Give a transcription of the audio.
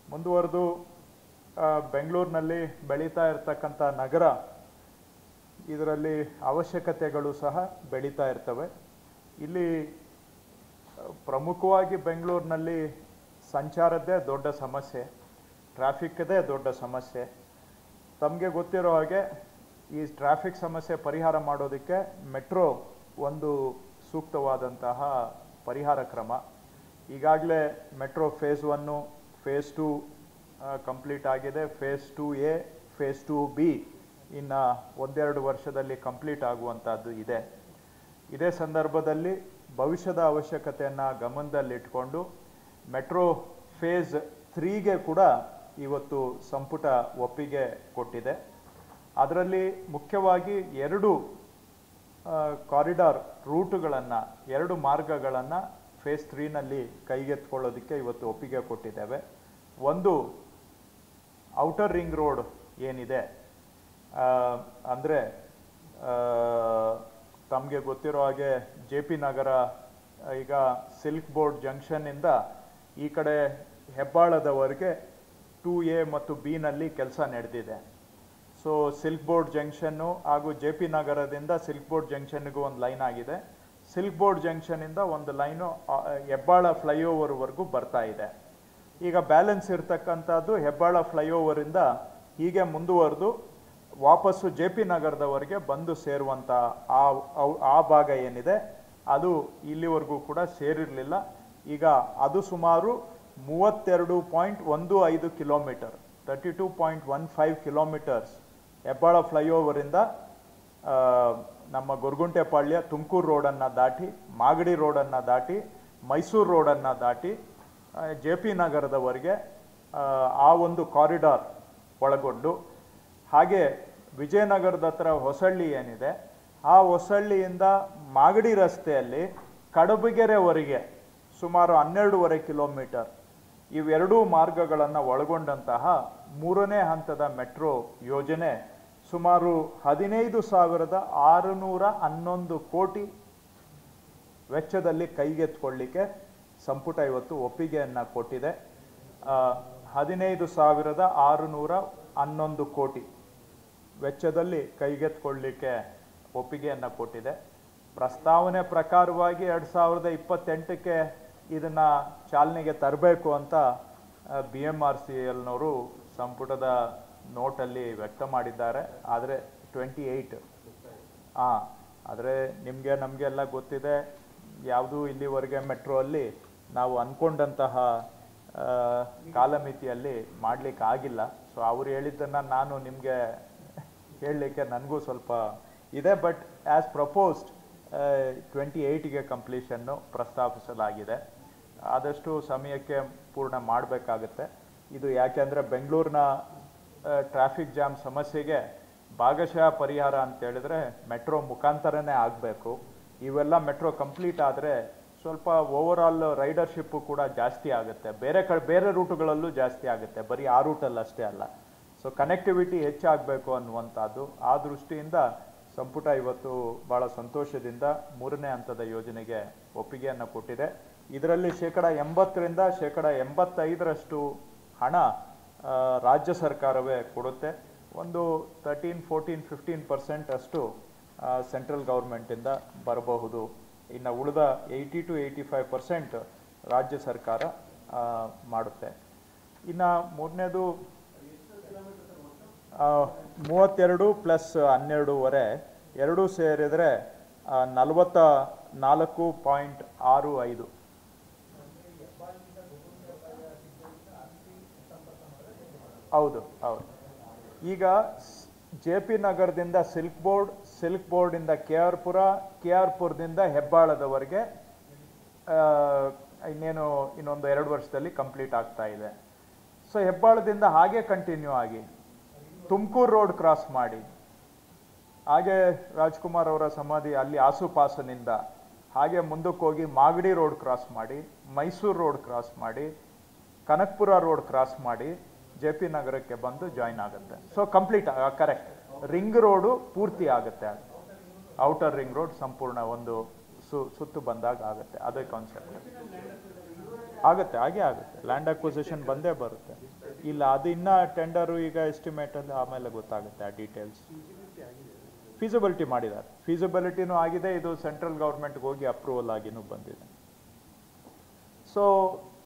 ಮುಂದುವರೆದು ಆ, ಬೆಂಗಳೂರಿನಲ್ಲಿ ಬೆಳೀತಾ ಇರ್ತಕ್ಕಂಥ ನಗರ ಇದರಲ್ಲಿ ಅವಶ್ಯಕತೆಗಳು ಸಹ ಬೆಳೀತಾ ಇರ್ತವೆ ಇಲ್ಲಿ ಆ, ಪ್ರಮುಖವಾಗಿ ಬೆಂಗಳೂರಿನಲ್ಲಿ ಸಂಚಾರದ್ದೇ ದೊಡ್ಡ ಸಮಸ್ಯೆ ಟ್ರಾಫಿಕ್ದೇ ದೊಡ್ಡ ಸಮಸ್ಯೆ ತಮಗೆ ಗೊತ್ತಿರೋ ಹಾಗೆ ಈ ಟ್ರಾಫಿಕ್ ಸಮಸ್ಯೆ ಪರಿಹಾರ ಮಾಡೋದಕ್ಕೆ ಮೆಟ್ರೋ ಒಂದು ಸೂಕ್ತವಾದಂತಹ ಪರಿಹಾರ ಕ್ರಮ ಈಗಾಗಲೇ ಮೆಟ್ರೋ ಫೇಸ್ ಒನ್ನು ಫೇಸ್ ಟು ಕಂಪ್ಲೀಟ್ ಆಗಿದೆ phase two A phase two B ಇನ್ನು ಒಂದೆರಡು ವರ್ಷದಲ್ಲಿ ಕಂಪ್ಲೀಟ್ ಆಗುವಂಥದ್ದು ಇದೆ ಇದೇ ಸಂದರ್ಭದಲ್ಲಿ ಭವಿಷ್ಯದ ಅವಶ್ಯಕತೆಯನ್ನು ಗಮನದಲ್ಲಿಟ್ಕೊಂಡು ಮೆಟ್ರೋ ಫೇಸ್ ತ್ರೀಗೆ ಕೂಡ ಇವತ್ತು ಸಂಪುಟ ಒಪ್ಪಿಗೆ ಕೊಟ್ಟಿದೆ ಅದರಲ್ಲಿ ಮುಖ್ಯವಾಗಿ ಎರಡು ಕಾರಿಡಾರ್ ರೂಟುಗಳನ್ನು ಎರಡು ಮಾರ್ಗಗಳನ್ನು ಫೇಸ್ ತ್ರೀನಲ್ಲಿ ಕೈಗೆತ್ಕೊಳ್ಳೋದಕ್ಕೆ ಇವತ್ತು ಒಪ್ಪಿಗೆ ಕೊಟ್ಟಿದ್ದೇವೆ ಒಂದು ಔಟರ್ ರಿಂಗ್ ರೋಡ್ ಏನಿದೆ ಅಂದರೆ ತಮಗೆ ಗೊತ್ತಿರೋ ಹಾಗೆ ಜೆ ಪಿ ನಗರ ಆ, ಈಗ ಸಿಲ್ಕ್ ಬೋರ್ಡ್ ಜಂಕ್ಷನ್ನಿಂದ ಈ ಕಡೆ ಹೆಬ್ಬಾಳದವರೆಗೆ ಟೂ ಎ ಮತ್ತು ಬಿನಲ್ಲಿ ಕೆಲಸ ನಡೆದಿದೆ ಸೊ ಸಿಲ್ಕ್ ಬೋರ್ಡ್ ಜಂಕ್ಷನ್ನು ಹಾಗೂ ಜೆ ಪಿ ನಗರದಿಂದ ಸಿಲ್ಕ್ ಬೋರ್ಡ್ ಜಂಕ್ಷನ್ಗೂ ಒಂದು ಲೈನ್ ಆಗಿದೆ ಸಿಲ್ಕ್ ಬೋರ್ಡ್ ಜಂಕ್ಷನಿಂದ ಒಂದು ಲೈನು ಆ, ಹೆಬ್ಬಾಳ ಫ್ಲೈಓವರ್ವರೆಗೂ ಬರ್ತಾ ಇದೆ ಈಗ ಬ್ಯಾಲೆನ್ಸ್ ಇರ್ತಕ್ಕಂಥದ್ದು ಹೆಬ್ಬಾಳ ಫ್ಲೈಓವರಿಂದ ಹೀಗೆ ಮುಂದುವರೆದು ವಾಪಸ್ಸು ಜೆ ಪಿ ನಗರದವರೆಗೆ ಬಂದು ಸೇರುವಂಥ ಆ ಅವ್- ಆ ಭಾಗ ಏನಿದೆ ಅದು ಇಲ್ಲಿವರೆಗೂ ಕೂಡ ಸೇರಿರಲಿಲ್ಲ ಈಗ ಅದು ಸುಮಾರು ಮೂವತ್ತೆರಡು ಪಾಯಿಂಟ್ ಒಂದು ಐದು kilometre thirty two point one five kilometres Hebbal ಫ್ಲೈಓವರಿಂದ ಆ, ನಮ್ಮ ಗೊರಗುಂಟೆಪಾಳ್ಯ ತುಮಕೂರು ರೋಡನ್ನು ದಾಟಿ ಮಾಗಡಿ ರೋಡನ್ನು ದಾಟಿ ಮೈಸೂರು ರೋಡನ್ನು ದಾಟಿ ಜೆ ಪಿ ನಗರದವರೆಗೆ ಆ, ಆ ಒಂದು ಕಾರಿಡಾರ್ ಒಳಗೊಂಡು ಹಾಗೆ ವಿಜಯನಗರದ ಹತ್ರ ಹೊಸಳ್ಳಿ ಏನಿದೆ ಆ ಹೊಸಳ್ಳಿಯಿಂದ ಮಾಗಡಿ ರಸ್ತೆಯಲ್ಲಿ ಕಡಬಗೆರೆವರೆಗೆ ಸುಮಾರು ಹನ್ನೆರಡೂವರೆ ಕಿಲೋಮೀಟರ್ ಇವೆರಡೂ ಮಾರ್ಗಗಳನ್ನು ಒಳಗೊಂಡಂತಹ ಮೂರನೇ ಹಂತದ ಮೆಟ್ರೋ ಯೋಜನೆ ಸುಮಾರು ಹದಿನೈದು ಸಾವಿರದ ಆರುನೂರ ಹನ್ನೊಂದು ಕೋಟಿ ವೆಚ್ಚದಲ್ಲಿ ಕೈಗೆತ್ಕೊಳ್ಳಿಕ್ಕೆ ಸಂಪುಟ ಇವತ್ತು ಒಪ್ಪಿಗೆಯನ್ನು ಕೊಟ್ಟಿದೆ ಆ, ಹದಿನೈದು ಸಾವಿರದ ಆರುನೂರ ಹನ್ನೊಂದು ಕೋಟಿ ವೆಚ್ಚದಲ್ಲಿ ಕೈಗೆತ್ಕೊಳ್ಳಿಕ್ಕೆ ಒಪ್ಪಿಗೆಯನ್ನು ಕೊಟ್ಟಿದೆ ಪ್ರಸ್ತಾವನೆ ಪ್ರಕಾರವಾಗಿ ಎರಡು ಸಾವಿರದ ಇಪ್ಪತ್ತೆಂಟಕ್ಕೆ ಇದನ್ನು ಚಾಲನೆಗೆ ತರಬೇಕು ಅಂತ ಬಿ ಎಮ್ ಆರ್ ಸಿ ಎಲ್ನವರು ಸಂಪುಟದ ನೋಟಲ್ಲಿ ವ್ಯಕ್ತ ಮಾಡಿದ್ದಾರೆ ಆದರೆ ಟ್ವೆಂಟಿ ಏಯ್ಟ್ ಹಾಂ ಆದರೆ ನಿಮಗೆ ನಮಗೆಲ್ಲ ಗೊತ್ತಿದೆ ಯಾವುದೂ ಇಲ್ಲಿವರೆಗೆ ಮೆಟ್ರೋ ಅಲ್ಲಿ ನಾವು ಅಂದ್ಕೊಂಡಂತಹ ಆ, ಕಾಲಮಿತಿಯಲ್ಲಿ ಮಾಡಲಿಕ್ಕೆ ಆಗಿಲ್ಲ ಸೊ ಅವ್ರು ಹೇಳಿದ್ದನ್ನು ನಾನು ನಿಮಗೆ ಹೇಳಲಿಕ್ಕೆ ನನಗೂ ಸ್ವಲ್ಪ ಇದೆ ಬಟ್ ಆ್ಯಸ್ ಪ್ರಪೋಸ್ಡ್ ಟ್ವೆಂಟಿ ಏಯ್ಟಿಗೆ ಕಂಪ್ಲೀಷನ್ನು ಪ್ರಸ್ತಾಪಿಸಲಾಗಿದೆ ಆದಷ್ಟು ಸಮಯಕ್ಕೆ ಪೂರ್ಣ ಮಾಡಬೇಕಾಗುತ್ತೆ ಇದು ಯಾಕೆಂದರೆ ಬೆಂಗಳೂರಿನ ಟ್ರಾಫಿಕ್ ಜಾಮ್ ಸಮಸ್ಯೆಗೆ ಭಾಗಶಃ ಪರಿಹಾರ ಅಂತ ಹೇಳಿದ್ರೆ ಮೆಟ್ರೋ ಮುಖಾಂತರನೇ ಆಗಬೇಕು ಇವೆಲ್ಲ ಮೆಟ್ರೋ ಕಂಪ್ಲೀಟ್ ಆದರೆ ಸ್ವಲ್ಪ ಓವರ್ ಆಲ್ ರೈಡರ್ಶಿಪ್ಪು ಕೂಡ ಜಾಸ್ತಿ ಆಗುತ್ತೆ ಬೇರೆ ಕಡೆ ಬೇರೆ ರೂಟುಗಳಲ್ಲೂ ಜಾಸ್ತಿ ಆಗುತ್ತೆ ಬರೀ ಆ ರೂಟಲ್ಲಿ ಅಷ್ಟೇ ಅಲ್ಲ ಸೊ ಕನೆಕ್ಟಿವಿಟಿ ಹೆಚ್ಚಾಗಬೇಕು ಅನ್ನುವಂಥದ್ದು ಆ ದೃಷ್ಟಿಯಿಂದ ಸಂಪುಟ ಇವತ್ತು ಭಾಳ ಸಂತೋಷದಿಂದ ಮೂರನೇ ಹಂತದ ಯೋಜನೆಗೆ ಒಪ್ಪಿಗೆಯನ್ನು ಕೊಟ್ಟಿದೆ ಇದರಲ್ಲಿ ಶೇಕಡ ಎಂಬತ್ತರಿಂದ ಶೇಕಡ ಎಂಬತ್ತೈದರಷ್ಟು ಹಣ ಆ, ರಾಜ್ಯ ಸರ್ಕಾರವೇ ಕೊಡುತ್ತೆ ಒಂದು ತರ್ಟೀನ್ ಫೋರ್ಟೀನ್ ಫಿಫ್ಟೀನ್ ಪರ್ಸೆಂಟ್ ಅಷ್ಟು ಸೆಂಟ್ರಲ್ ಗೌರ್ಮೆಂಟಿಂದ ಬರಬಹುದು ಇನ್ನು ಉಳಿದ eighty two eighty five percent ರಾಜ್ಯ ಸರ್ಕಾರ ಆ, ಮಾಡುತ್ತೆ ಇನ್ನು ಮೂರನೇದು ಆ, ಮೂವತ್ತೆರಡು ಪ್ಲಸ್ ಹನ್ನೆರಡೂವರೆ ಎರಡೂ ಸೇರಿದರೆ ಆ, ನಲವತ್ತ ನಾಲ್ಕು ಪಾಯಿಂಟ್ ಆರು ಐದು ಹೌದು ಹೌದು ಈಗ ಜೆ ಪಿ ನಗರದಿಂದ ಸಿಲ್ಕ್ ಬೋರ್ಡ್ ಸಿಲ್ಕ್ ಬೋರ್ಡಿಂದ K R Pura K R ಪುರದಿಂದ ಹೆಬ್ಬಾಳದವರೆಗೆ ಆ, ಇನ್ನೇನು ಇನ್ನೊಂದು ಎರಡು ವರ್ಷದಲ್ಲಿ ಕಂಪ್ಲೀಟ್ ಆಗ್ತಾ ಇದೆ ಸೊ ಹೆಬ್ಬಾಳದಿಂದ ಹಾಗೆ ಕಂಟಿನ್ಯೂ ಆಗಿ ತುಮಕೂರು ರೋಡ್ ಕ್ರಾಸ್ ಮಾಡಿ ಹಾಗೆ ರಾಜ್ಕುಮಾರ್ ಅವರ ಸಮಾಧಿ ಅಲ್ಲಿ ಆಸುಪಾಸನಿಂದ ಹಾಗೆ ಮುಂದಕ್ಕೆ ಹೋಗಿ ಮಾಗಡಿ ರೋಡ್ ಕ್ರಾಸ್ ಮಾಡಿ ಮೈಸೂರು ರೋಡ್ ಕ್ರಾಸ್ ಮಾಡಿ ಕನಕ್ಪುರ ರೋಡ್ ಕ್ರಾಸ್ ಮಾಡಿ ಜೆ ಪಿ ನಗರಕ್ಕೆ ಬಂದು ಜಾಯಿನ್ ಆಗುತ್ತೆ so complete correct ring road ಪೂರ್ತಿ ಆಗುತ್ತೆ ಅದು ಔಟರ್ ರಿಂಗ್ ರೋಡ್ ಸಂಪೂರ್ಣ ಒಂದು ಸು ಸುತ್ತು ಬಂದಾಗ ಆಗುತ್ತೆ ಅದೇ ಕಾನ್ಸೆಪ್ಟ್ ಆಗುತ್ತೆ ಹಾಗೆ ಆಗುತ್ತೆ ಲ್ಯಾಂಡ್ ಅಕ್ವಿಸಿಷನ್ ಬಂದೇ ಬರುತ್ತೆ ಇಲ್ಲ ಅದು ಇನ್ನ ಟೆಂಡರು ಈಗ ಎಸ್ಟಿಮೇಟ್ ಅಲ್ಲಿ ಆಮೇಲೆ ಗೊತ್ತಾಗುತ್ತೆ ಆ ಡೀಟೇಲ್ಸ್ ಫೀಸಿಬಿಲಿಟಿ ಮಾಡಿದ್ದಾರೆ ಫೀಸಿಬಿಲಿಟಿನೂ ಆಗಿದೆ ಇದು ಸೆಂಟ್ರಲ್ ಗೌರ್ಮೆಂಟ್ಗೆ ಹೋಗಿ ಅಪ್ರೂವಲ್ ಆಗಿನೂ ಬಂದಿದೆ ಸೊ